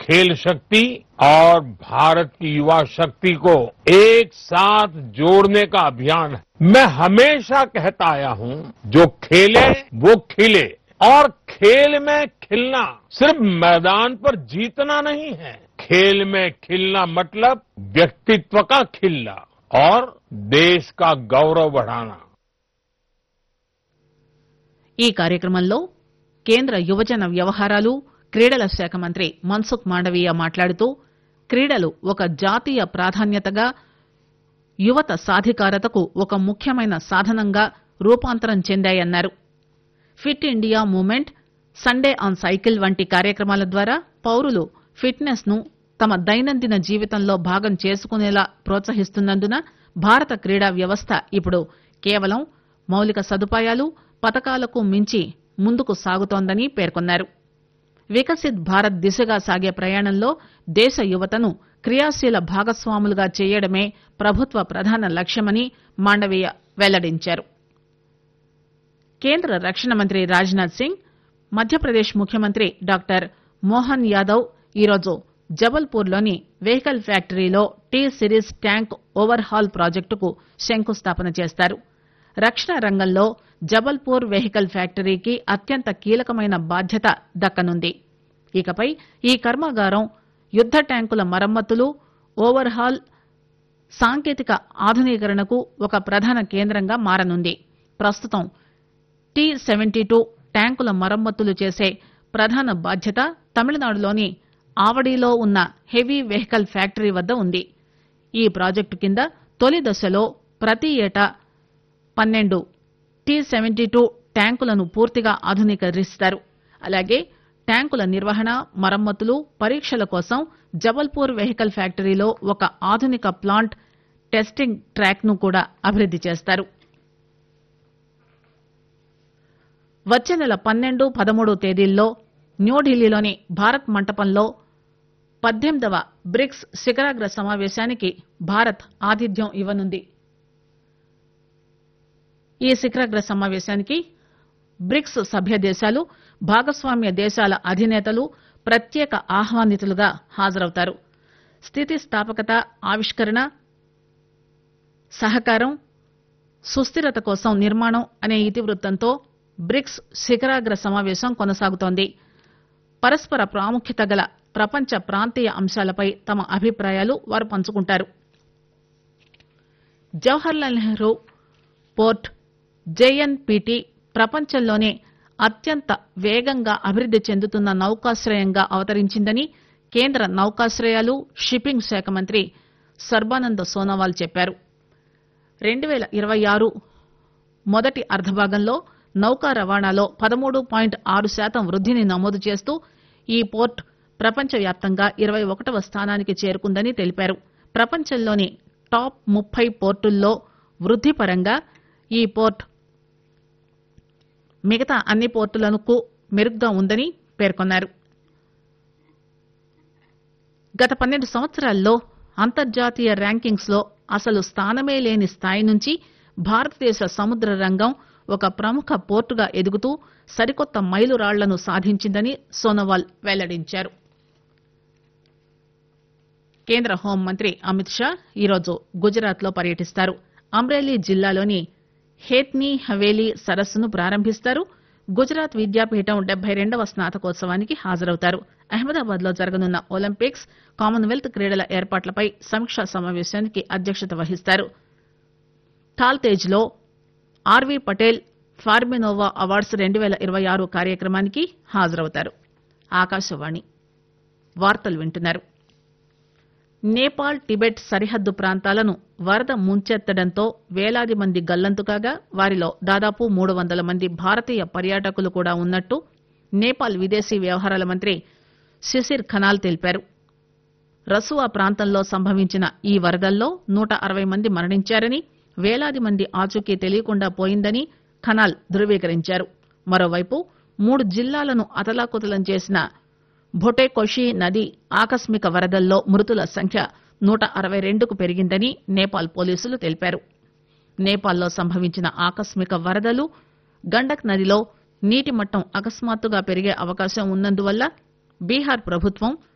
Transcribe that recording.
खेल शक्ति और भारत की युवा शक्ति को एक साथ जोड़ने का अभियान है मैं हमेशा कहता आया हूं जो खेले वो खिले और खेल में खिलना सिर्फ मैदान पर जीतना नहीं है खेल में खिलना मतलब व्यक्तित्व का खिलना और देश का गौरव बढ़ाना ఈ కార్యక్రమంలో కేంద్ర యువజన వ్యవహారాలు క్రీడల శాఖ మంత్రి మన్సుఖ్ మాండవీయ మాట్లాడుతూ క్రీడలు ఒక జాతీయ ప్రాధాన్యతగా యువత సాధికారతకు ఒక ముఖ్యమైన సాధనంగా రూపాంతరం చెందాయన్నారు fit India movement Sunday on cycle వంటి కార్యక్రమాల ద్వారా పౌరులు ఫిట్నెస్ ను తమ దైనందిన జీవితంలో భాగం చేసుకునేలా ప్రోత్సహిస్తున్నందున భారత క్రీడా వ్యవస్థ ఇప్పుడు కేవలం మౌలిక సదుపాయాలు పథకాలకు మించి ముందుకు సాగుతోందని పేర్కొన్నారు వికసిత్ భారత్ దిశగా సాగే ప్రయాణంలో దేశ యువతను క్రియాశీల భాగస్వాములుగా చేయడమే ప్రభుత్వ ప్రధాన లక్ష్యమని మాండవీయ వెల్లడించారు కేంద్ర రక్షణ మంత్రి రాజ్నాథ్ సింగ్ మధ్యప్రదేశ్ ముఖ్యమంత్రి డాక్టర్ మోహన్ యాదవ్ ఈరోజు జబల్పూర్లోని వెహికల్ ఫ్యాక్టరీలో T series tank overhaul ప్రాజెక్టుకు శంకుస్థాపన చేస్తారు రక్షణ రంగంలో జబల్పూర్ వెహికల్ ఫ్యాక్టరీకి అత్యంత కీలకమైన బాధ్యత దక్కనుంది ఇకపై ఈ కర్మాగారం యుద్ద ట్యాంకుల మరమ్మతులు ఓవర్ హాల్ సాంకేతిక ఆధునీకరణకు ఒక ప్రధాన కేంద్రంగా మారనుంది ప్రస్తుతం టీ సెవెంటీ టూ ట్యాంకుల మరమ్మతులు చేసే ప్రధాన బాధ్యత తమిళనాడులోని ఆవడిలో ఉన్న హెవీ వెహికల్ ఫ్యాక్టరీ వద్ద ఉంది ఈ ప్రాజెక్టు కింద తొలి దశలో ప్రతి ఏటా పన్నెండు టీ సెవెంటీ టూ ట్యాంకులను పూర్తిగా ఆధునీకరిస్తారు అలాగే ట్యాంకుల నిర్వహణ మరమ్మతులు పరీక్షల కోసం జబల్పూర్ వెహికల్ ఫ్యాక్టరీలో ఒక ఆధునిక ప్లాంట్ టెస్టింగ్ ట్రాక్ ను కూడా అభివృద్ది చేస్తారు వచ్చే నెల పన్నెండు పదమూడు తేదీల్లో న్యూఢిల్లీలోని భారత్ మంటపంలో పద్దెనిమిదవ బ్రిక్స్ శిఖరాగ్ర సమావేశానికి భారత్ ఆతిథ్యం ఇవ్వనుంది ఈ శిఖరాగ్ర సమావేశానికి బ్రిక్స్ సభ్య దేశాలు భాగస్వామ్య దేశాల అధినేతలు ప్రత్యేక ఆహ్వానితులుగా హాజరవుతారు స్థితిస్థాపకత ఆవిష్కరణ సహకారం సుస్థిరత కోసం నిర్మాణం అనే ఇతివృత్తంతో బ్రిక్స్ శిఖరాగ్ర సమావేశం కొనసాగుతోంది పరస్పర ప్రాముఖ్యత గల ప్రపంచ ప్రాంతీయ అంశాలపై తమ అభిప్రాయాలు వారు పంచుకుంటారు జవహర్లాల్ నెహ్రూ పోర్ట్ జేఎన్పీటీ ప్రపంచంలోనే అత్యంత వేగంగా అభివృద్ది చెందుతున్న నౌకాశ్రయంగా అవతరించిందని కేంద్ర నౌకాశ్రయాలు షిప్పింగ్ శాఖ మంత్రి సర్బానంద సోనోవాల్ చెప్పారు రెండు పేల ఇరవై ఆరు మొదటి అర్ధభాగంలో నౌకా రవాణాలో పదమూడు పాయింట్ ఆరు శాతం వృద్దిని నమోదు చేస్తూ ఈ పోర్ట్ ప్రపంచవ్యాప్తంగా ఇరవై ఒకటవ స్థానానికి చేరుకుందని తెలిపారు ప్రపంచంలోని టాప్ ముప్పై పోర్టుల్లో వృద్ది పరంగా ఈ పోర్ట్ మిగతా అన్ని పోర్టులకు మెరుగ్గా ఉందని పేర్కొన్నారు గత పన్నెండు సంవత్సరాల్లో అంతర్జాతీయ ర్యాంకింగ్స్ లో అసలు స్థానమే లేని స్థాయి నుంచి భారతదేశ సముద్ర రంగం ఒక ప్రముఖ పోర్టుగా ఎదుగుతూ సరికొత్త మైలురాళ్లను సాధించిందని సోనోవాల్ వెల్లడించారు కేంద్ర హోంమంత్రి అమిత్ షా ఈరోజు గుజరాత్ లో పర్యటిస్తారు అమ్రేలీ జిల్లాలోని హేత్నీ హవేలీ సరస్సును ప్రారంభిస్తారు గుజరాత్ విద్యాపీఠం డెబ్బై రెండవ స్నాతకోత్సవానికి హాజరవుతారు అహ్మదాబాద్ లో జరగనున్న ఒలింపిక్స్ కామన్వెల్త్ క్రీడల ఏర్పాట్లపై సమీక్షా సమావేశానికి అధ్యక్షత వహిస్తారు టాల్తేజ్ లో ఆర్వీ పటేల్ ఫార్మినోవా అవార్డ్స్ రెండు పేల ఇరవై ఆరు కార్యక్రమానికి హాజరవుతారు ఆకాశవాణి వార్తలు వింటున్నారు నేపాల్ టిబెట్ సరిహద్దు ప్రాంతాలను వరద ముంచెత్తడంతో వేలాది మంది గల్లంతు కాగా వారిలో దాదాపు మూడు వందల మంది భారతీయ పర్యాటకులు కూడా ఉన్నట్టు నేపాల్ విదేశీ వ్యవహారాల మంత్రి శిశిర్ ఖనాల్ తెలిపారు రసువా ప్రాంతంలో సంభవించిన ఈ వరదల్లో నూట అరవై మంది మరణించారని వేలాది మంది ఆచూకీ తెలియకుండా పోయిందని ఖనాల్ ధృవీకరించారు మరోవైపు మూడు జిల్లాలను అతలాకుతలం చేసిన భొటేకోషి నది ఆకస్మిక వరదల్లో మృతుల సంఖ్య నూట అరవై రెండుకు పెరిగిందని నేపాల్ పోలీసులు తెలిపారు నేపాల్లో సంభవించిన ఆకస్మిక వరదలు గండక్ నదిలో నీటి మట్టం అకస్మాత్తుగా పెరిగే అవకాశం ఉన్నందువల్ల బీహార్ ప్రభుత్వం